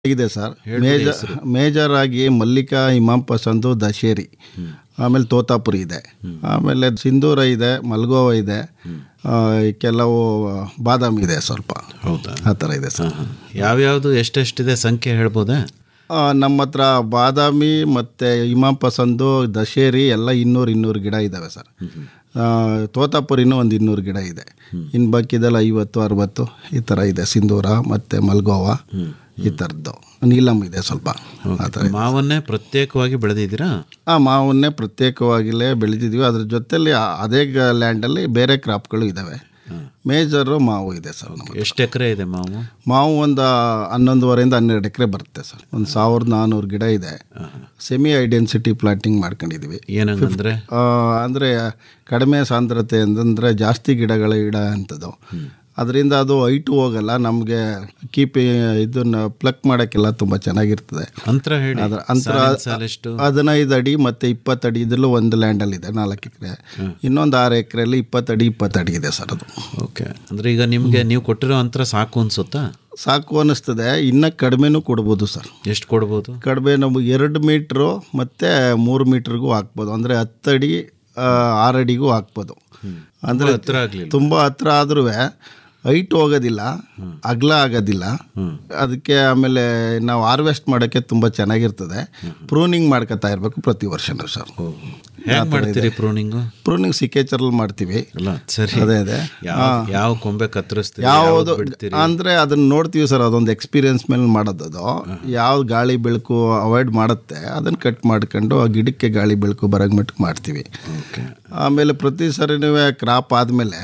ಇದೆ sir major major ಆಗಿ ಮಲ್ಲಿಕಾ ಇಮಾಮ್ ಪಸಂದು ದಶೇರಿ ಆಮೇಲೆ ತೋತಾಪುರಿ ಇದೆ ಆಮೇಲೆ ಸಿಂಧೂರ ಇದೆ ಮಲ್ಗೋವ ಇದೆ ಆ, ಕೆಲವು ಬಾದಾಮಿ ಇದೆ ಸ್ವಲ್ಪ ಹೌದಾ ಆ ಥರ ಇದೆ ಸರ್ ಯಾವ್ಯಾವುದು ಎಷ್ಟೆಷ್ಟಿದೆ ಸಂಖ್ಯೆ ಹೇಳ್ಬೋದಾ ಆ, ನಮ್ಮ ಹತ್ರ ಬಾದಾಮಿ ಮತ್ತು ಇಮಾಮ್ ಪಸಂದು ದಶೇರಿ ಎಲ್ಲ ಇನ್ನೂರು ಇನ್ನೂರು ಗಿಡ ಇದ್ದಾವೆ ಸರ್ ಆ, ತೋತಾಪುರಿನೂ ಒಂದು ಇನ್ನೂರು ಗಿಡ ಇದೆ ಇನ್ನು ಬಾಕಿದೆಲ್ಲ ಐವತ್ತು ಅರವತ್ತು ಈ ಥರ ಇದೆ ಸಿಂಧೂರ ಮತ್ತು ಮಲ್ಗೋವಾ ಈ ಥರದ್ದು ನೀಲಮ್ ಇದೆ ಸ್ವಲ್ಪ ಆ ಥರ ಮಾವನ್ನೇ ಪ್ರತ್ಯೇಕವಾಗಿ ಬೆಳೆದಿದ್ದೀರಾ ಆ ಮಾವನ್ನೇ ಪ್ರತ್ಯೇಕವಾಗಿಲೇ ಬೆಳೆದಿದ್ವಿ ಅದ್ರ ಜೊತೆಲಿ ಆ- ಅದೇ ಗ- ಲ್ಯಾಂಡಲ್ಲಿ ಬೇರೆ ಕ್ರಾಪ್ಗಳು ಇದ್ದಾವೆ ಮೇಜರು ಮಾವು ಇದೆ ಸರ್ ನಮಗೆ ಎಷ್ಟು ಎಕರೆ ಇದೆ ಮಾವು ಮಾವು ಒಂದು ಹನ್ನೊಂದುವರೆಯಿಂದ ಹನ್ನೆರಡು ಎಕರೆ ಬರುತ್ತೆ ಸರ್ ಒಂದು ಸಾವಿರದ ನಾನ್ನೂರು ಗಿಡ ಇದೆ ಸೆಮಿ ಐಡೆನ್ಸಿಟಿ ಪ್ಲಾಂಟಿಂಗ್ ಮಾಡ್ಕೊಂಡಿದ್ದೀವಿ ಏನಂಗಂದ್ರೆ ಅಂದರೆ ಕಡಿಮೆ ಸಾಂದ್ರತೆ ಅಂತಂದರೆ ಜಾಸ್ತಿ ಗಿಡಗಳ ಗಿಡ ಅಂಥದ್ದು ಅದರಿಂದ ಅದು ಹೈಟು ಹೋಗಲ್ಲ ನಮಗೆ ಕೀಪ್ ಇದನ್ನ ಪ್ಲಕ್ ಮಾಡೋಕ್ಕೆಲ್ಲ ತುಂಬ ಚೆನ್ನಾಗಿರ್ತದೆ ಅಂತರ ಹೇಳಿ ಅದರ ಅಂತರ ಸಾಲಿನ ಸಾಲು ಎಷ್ಟು ಹದಿನೈದು ಅಡಿ ಮತ್ತು ಇಪ್ಪತ್ತು ಅಡಿ ಇದರಲ್ಲೂ ಒಂದು ಲ್ಯಾಂಡಲ್ಲಿ ಇದೆ ನಾಲ್ಕು ಎಕರೆ ಇನ್ನೊಂದು ಆರು ಎಕರೆಯಲ್ಲಿ ಇಪ್ಪತ್ತಡಿ ಇಪ್ಪತ್ತಡಿ ಇದೆ ಸರ್ ಅದು ಓಕೆ ಅಂದ್ರೆ ಈಗ ನಿಮ್ಗೆ ನೀವು ಕೊಟ್ಟಿರೋ ಅಂತರ ಸಾಕು ಅನ್ಸುತ್ತಾ ಸಾಕು ಅನ್ನಿಸ್ತದೆ ಇನ್ನೂ ಕಡಿಮೆನೂ ಕೊಡ್ಬೋದು ಸರ್ ಎಷ್ಟು ಕೊಡ್ಬೋದು ಕಡಿಮೆ ನಮಗೆ ಎರಡು ಮೀಟ್ರು ಮತ್ತು ಮೂರು ಮೀಟ್ರಿಗೂ ಹಾಕ್ಬೋದು ಅಂದರೆ ಹತ್ತಡಿ ಆರು ಅಡಿಗೂ ಹಾಕ್ಬೋದು ಅಂದರೆ ಹತ್ರ ಆಗ್ಲಿಲ್ಲ ತುಂಬ ಹತ್ರ ಆದ್ರೂ ಹೈಟ್ ಹೋಗೋದಿಲ್ಲ ಅಗಲ ಆಗೋದಿಲ್ಲ ಅದಕ್ಕೆ ಆಮೇಲೆ ನಾವು ಹಾರ್ವೆಸ್ಟ್ ಮಾಡೋಕ್ಕೆ ತುಂಬ ಚೆನ್ನಾಗಿರ್ತದೆ ಪ್ರೂನಿಂಗ್ ಮಾಡ್ಕೊತಾ ಇರಬೇಕು ಪ್ರತಿ ವರ್ಷನೂ ಸರ್ ಹೇಗೆ ಮಾಡ್ತೀರಿ ಪ್ರೂನಿಂಗು ಪ್ರೂನಿಂಗ್ ಸಿಕೇಚರಲ್ಲಿ ಮಾಡ್ತೀವಿ ಅಲ್ಲ ಸರಿ ಅದೇ ಅದೇ ಯಾವ ಯಾವ ಕೊಂಬೆ ಕತ್ತರಿಸ್ತೀರಿ ಯಾವುದು ಬಿಡ್ತೀರಿ ಅಂದರೆ ಅದನ್ನ ನೋಡ್ತೀವಿ ಸರ್ ಅದೊಂದು ಎಕ್ಸ್ಪೀರಿಯನ್ಸ್ ಮೇಲೆ ಮಾಡೋದು ಅದು ಯಾವ್ದು ಗಾಳಿ ಬೆಳಕು ಅವಾಯ್ಡ್ ಮಾಡುತ್ತೆ ಅದನ್ನು ಕಟ್ ಮಾಡ್ಕೊಂಡು ಆ ಗಿಡಕ್ಕೆ ಗಾಳಿ ಬೆಳಕು ಬರೋಂಗೆ ಮಟ್ಟಿಗೆ ಮಾಡ್ತೀವಿ ಓಕೆ ಆಮೇಲೆ ಪ್ರತಿ ಸರಿನೂ ಕ್ರಾಪ್ ಆದಮೇಲೆ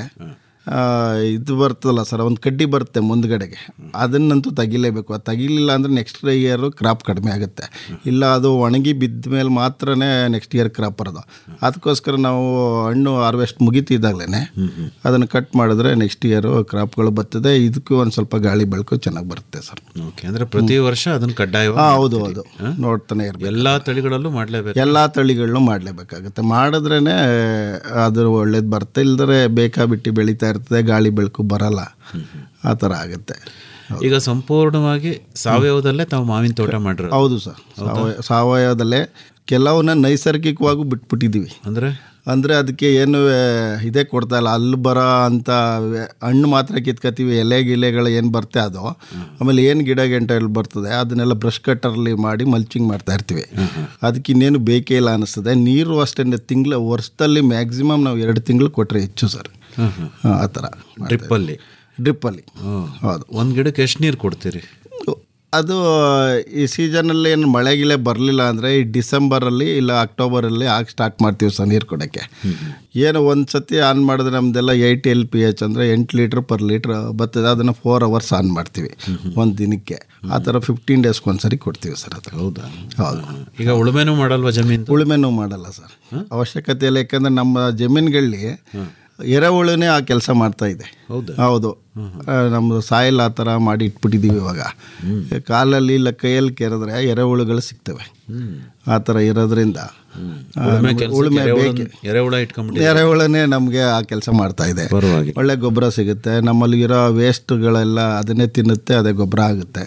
ಇದು ಬರ್ತದಲ್ಲ ಸರ್ ಒಂದು ಕಡ್ಡಿ ಬರುತ್ತೆ ಮುಂದ್ಗಡೆಗೆ ಅದನ್ನಂತೂ ತೆಗಿಲೇಬೇಕು ಅದು ತೆಗಿಲಿಲ್ಲ ಅಂದರೆ ನೆಕ್ಸ್ಟ್ ಇಯರು ಕ್ರಾಪ್ ಕಡಿಮೆ ಆಗುತ್ತೆ ಇಲ್ಲ ಅದು ಒಣಗಿ ಬಿದ್ದ ಮೇಲೆ ಮಾತ್ರನೇ ನೆಕ್ಸ್ಟ್ ಇಯರ್ ಕ್ರಾಪ್ ಬರೋದು ಅದಕ್ಕೋಸ್ಕರ ನಾವು ಹಣ್ಣು ಹಾರ್ವೆಸ್ಟ್ ಮುಗಿತಿದ್ದಾಗಲೇ ಅದನ್ನು ಕಟ್ ಮಾಡಿದ್ರೆ ನೆಕ್ಸ್ಟ್ ಇಯರು ಕ್ರಾಪ್ಗಳು ಬರ್ತದೆ ಇದಕ್ಕೂ ಒಂದು ಸ್ವಲ್ಪ ಗಾಳಿ ಬೆಳಕು ಚೆನ್ನಾಗಿ ಬರುತ್ತೆ ಸರ್ ಓಕೆ ಅಂದ್ರೆ ಪ್ರತಿ ವರ್ಷ ಅದನ್ನ ಕಡ್ಡಾಯ ಹಾಂ ಹೌದು ಹೌದು ನೋಡ್ತಾನೆ ಇರಬೇಕು ಎಲ್ಲಾ ತಳಿಗಳಲ್ಲೂ ಮಾಡ್ಲೇಬೇಕು ಎಲ್ಲ ತಳಿಗಳನ್ನೂ ಮಾಡಲೇಬೇಕಾಗುತ್ತೆ ಮಾಡಿದ್ರೇ ಅದು ಒಳ್ಳೇದು ಬರುತ್ತೆ ಇಲ್ದರೆ ಬೇಕಾ ಬಿಟ್ಟು ಬೆಳೀತಾ ಇರ್ತದೆ ಗಾಳಿ ಬೆಳಕು ಬರಲ್ಲ ಆ ಥರ ಆಗುತ್ತೆ ಈಗ ಸಂಪೂರ್ಣವಾಗಿ ಸಾವಯವದಲ್ಲೇ ತಾವು ಮಾವಿನ ತೋಟ ಮಾಡಿರೋ ಹೌದು ಸರ್ ಸಾವಯವ ಸಾವಯವದಲ್ಲೇ ಕೆಲವನ್ನ ನೈಸರ್ಗಿಕವಾಗೂ ಬಿಟ್ಬಿಟ್ಟಿದ್ದೀವಿ ಅಂದ್ರೆ ಅಂದರೆ ಅದಕ್ಕೆ ಏನು ಇದೇ ಕೊಡ್ತಾ ಇಲ್ಲ ಅಲ್ಲಿ ಬರೋ ಅಂತ ವೆ- ಹಣ್ಣು ಮಾತ್ರ ಕಿತ್ಕೋತೀವಿ ಎಲೆ ಗಿಲೆಗಳು ಏನು ಬರುತ್ತೆ ಅದು ಆಮೇಲೆ ಏನು ಗಿಡ ಗೆಂಟಲ್ಲಿ ಬರ್ತದೆ ಅದನ್ನೆಲ್ಲ ಬ್ರಷ್ ಕಟ್ಟರ್ಲಿ ಮಾಡಿ ಮಲ್ಚಿಂಗ್ ಮಾಡ್ತಾ ಇರ್ತೀವಿ ಅದಕ್ಕೆ ಇನ್ನೇನು ಬೇಕೇ ಇಲ್ಲ ಅನ್ನಿಸ್ತದೆ ನೀರು ಅಷ್ಟೇ ತಿಂಗಳ ವರ್ಷದಲ್ಲಿ ಮ್ಯಾಕ್ಸಿಮಮ್ ನಾವು ಎರಡು ತಿಂಗಳು ಕೊಟ್ಟರೆ ಹೆಚ್ಚು ಸರ್ ಆ ಥರ ಡ್ರಿಪ್ಪಲ್ಲಿ ಡ್ರಿಪ್ಪಲ್ಲಿ ಹೌದು ಒಂದ್ ಗಿಡಕ್ಕೆ ಎಷ್ಟು ನೀರು ಕೊಡ್ತೀರಿ ಅದು ಈ ಸೀಸನಲ್ಲಿ ಏನು ಮಳೆ ಗಿಳೆ ಬರಲಿಲ್ಲ ಅಂದರೆ ಈ ಡಿಸೆಂಬರಲ್ಲಿ ಇಲ್ಲ ಅಕ್ಟೋಬರಲ್ಲಿ ಆಗಿ ಸ್ಟಾರ್ಟ್ ಮಾಡ್ತೀವಿ ಸರ್ ನೀರು ಕೊಡೋಕ್ಕೆ ಏನು ಒಂದು ಸತಿ ಆನ್ ಮಾಡಿದ್ರೆ ನಮ್ಮದೆಲ್ಲ ಏಯ್ಟ್ ಎಲ್ ಪಿ ಎಚ್ ಅಂದರೆ ಎಂಟು ಲೀಟ್ರ್ ಪರ್ ಲೀಟ್ರ್ ಬರ್ತದೆ ಅದನ್ನು ಫೋರ್ ಅವರ್ಸ್ ಆನ್ ಮಾಡ್ತೀವಿ ಒಂದು ದಿನಕ್ಕೆ ಆ ಥರ ಫಿಫ್ಟೀನ್ ಡೇಸ್ಗೆ ಒಂದ್ಸರಿ ಕೊಡ್ತೀವಿ ಸರ್ ಅದು ಹೌದಾ ಹೌದು ಈಗ ಉಳುಮೆನೂ ಮಾಡಲ್ವಾ ಜಮೀನು ಉಳುಮೆನೂ ಮಾಡಲ್ಲ ಸರ್ ಅವಶ್ಯಕತೆ ಇಲ್ಲ ಯಾಕಂದರೆ ನಮ್ಮ ಜಮೀನುಗಳಲ್ಲಿ ಎರೆಹುಳುನೇ ಆ ಕೆಲಸ ಮಾಡ್ತಾ ಇದೆ ಹೌದಾ ಹೌದು ಆ, ನಮ್ದು ಸಾಯಿಲ್ ಆ ಥರ ಮಾಡಿ ಇಟ್ಬಿಟ್ಟಿದ್ದೀವಿ ಇವಾಗ ಕಾಲಲ್ಲಿ ಇಲ್ಲ ಕೈಯಲ್ಲಿ ಕೆರೆದ್ರೆ ಎರೆಹುಳುಗಳು ಸಿಗ್ತವೆ ಆ ಥರ ಇರೋದ್ರಿಂದ ಆ, ಉಳುಮೆ ನಮ್ಗೆ ಕೆಲ್ಸಕ್ಕೆ ಉಳುಮೆ ಎರೆಹುಳ- ಬೇಕೇ ಎರೆಹುಳ ಇಟ್ಕೊಂಡ್ಬಿಟ್ಟು ಎರೆಹುಳನೇ ನಮಗೆ ಆ ಕೆಲಸ ಮಾಡ್ತಾ ಇದೆ ಪರವಾಗಿ ಒಳ್ಳೆ ಗೊಬ್ಬರ ಸಿಗುತ್ತೆ ನಮ್ಮಲ್ಲಿ ಇರೋ ವೇಸ್ಟ್ಗಳೆಲ್ಲ ಅದನ್ನೇ ತಿನ್ನುತ್ತೆ ಅದೇ ಗೊಬ್ಬರ ಆಗುತ್ತೆ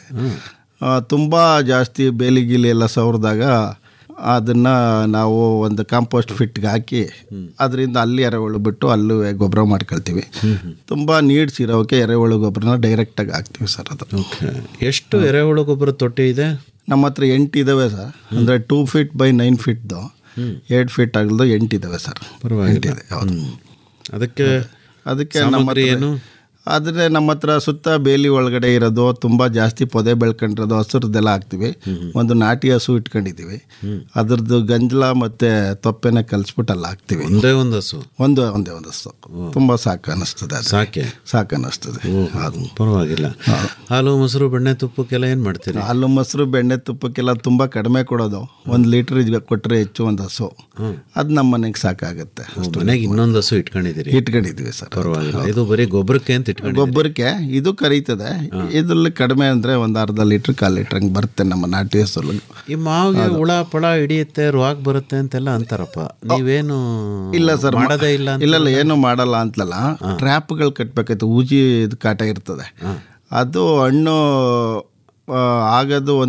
ತುಂಬ ಜಾಸ್ತಿ ಬೇಲಿ ಗೀಲಿ ಎಲ್ಲ ಸವರಿದಾಗ ಅದನ್ನು ನಾವು ಒಂದು ಕಾಂಪೋಸ್ಟ್ ಫಿಟ್ಗೆ ಹಾಕಿ ಅದರಿಂದ ಅಲ್ಲಿ ಎರೆಹುಳು ಬಿಟ್ಟು ಅಲ್ಲೂ ಗೊಬ್ಬರ ಮಾಡ್ಕೊಳ್ತೀವಿ ತುಂಬ ನೀಡ್ಸ್ ಇರೋಕೆ ಎರೆಹುಳು ಗೊಬ್ಬರನ ಡೈರೆಕ್ಟಾಗಿ ಹಾಕ್ತೀವಿ ಸರ್ ಅದು ಓಕೆ ಎಷ್ಟು ಎರೆಹುಳು ಗೊಬ್ಬರ ತೊಟ್ಟಿ ಇದೆ ನಮ್ಮ ಹತ್ರ ಎಂಟು ಇದ್ದಾವೆ ಸರ್ ಅಂದರೆ ಟೂ ಫೀಟ್ ಬೈ ನೈನ್ ಫೀಟ್ದು ಏಟ್ ಫೀಟ್ ಆಗಲ್ದು ಎಂಟು ಇದ್ದಾವೆ ಸರ್ ಎಂಟಿದೆ ಹೌದು ಅದಕ್ಕೆ ಅದಕ್ಕೆ ನಮ್ಮ ಸಾಮಗ್ರಿ ಹತ್ರ ಏನು ಆದರೆ ನಮ್ಮ ಹತ್ರ ಸುತ್ತ ಬೇಲಿ ಒಳಗಡೆ ಇರೋದು ತುಂಬ ಜಾಸ್ತಿ ಪೊದೆ ಬೆಳ್ಕೊಂಡಿರೋದು ಹಸುರದ್ದೆಲ್ಲ ಹಾಕ್ತೀವಿ ಒಂದು ನಾಟಿ ಹಸು ಇಟ್ಕೊಂಡಿದ್ದೀವಿ ಅದ್ರದ್ದು ಗಂಜಲ ಮತ್ತು ತೊಪ್ಪೆನ ಕಲಿಸ್ಬಿಟ್ಟು ಅಲ್ಲಿ ಹಾಕ್ತೀವಿ ಒಂದೇ ಒಂದು ಹಸು ಒಂದು ಒಂದೇ ಒಂದು ಹಸು ತುಂಬ ಸಾಕು ಅನ್ನಿಸ್ತದೆ ಅದು ಸಾಕೆ ಸಾಕು ಅನ್ನಿಸ್ತದೆ ಅದು ಪರವಾಗಿಲ್ಲ ಹಾಲು ಮೊಸರು ಬೆಣ್ಣೆ ತುಪ್ಪಕ್ಕೆಲ್ಲ ಏನ್ ಮಾಡ್ತೀರಿ ಹಾಲು ಮೊಸರು ಬೆಣ್ಣೆ ತುಪ್ಪಕ್ಕೆಲ್ಲ ತುಂಬ ಕಡಿಮೆ ಕೊಡೋದು ಒಂದು ಲೀಟ್ರ್ ಕೊಟ್ಟರೆ ಹೆಚ್ಚು ಒಂದು ಹಸು ಅದು ನಮ್ಮ ಮನೆಗೆ ಸಾಕಾಗುತ್ತೆ ಮನೆಗೆ ಇನ್ನೊಂದು ಹಸು ಇಟ್ಕೊಂಡಿದ್ದೀರಿ ಇಟ್ಕೊಂಡಿದ್ದೀವಿ ಸರ್ ಪರವಾಗಿಲ್ಲ ಇದು ಬರೀ ಗೊಬ್ಬರಕ್ಕೆ ಅಂತ ಇಟ್ಕೊಂಡಿದ್ದೀರಿ ಗೊಬ್ಬರಕ್ಕೆ ಇದು ಕರೀತದೆ ಇದರಲ್ಲಿ ಕಡಿಮೆ ಅಂದರೆ ಒಂದು ಅರ್ಧ ಲೀಟ್ರ್ ಕಾಲು ಲೀಟ್ರ್ ಹಂಗೆ ಬರುತ್ತೆ ನಮ್ಮ ನಾಟಿ ಹಸುಲು ಈ ಮಾವಿಗೆ ಹುಳ ಪಳ ಹಿಡಿಯುತ್ತೆ ರೋಗ ಬರುತ್ತೆ ಅಂತೆಲ್ಲ ಅಂತಾರಪ್ಪ ನೀವೇನು ಇಲ್ಲ ಸರ್ ಮಾಡೋದೇ ಇಲ್ಲ ಅಂತ ಇಲ್ಲ ಇಲ್ಲ ಏನು ಮಾಡಲ್ಲ ಅಂತಲಲ್ಲ ಟ್ರ್ಯಾಪ್ಗಳು ಕಟ್ಟಬೇಕಾಯ್ತು ಊಜಿ ಇದು ಕಾಟ ಇರ್ತದೆ ಅದು ಹಣ್ಣು ಆಗೋದು ಒಂದು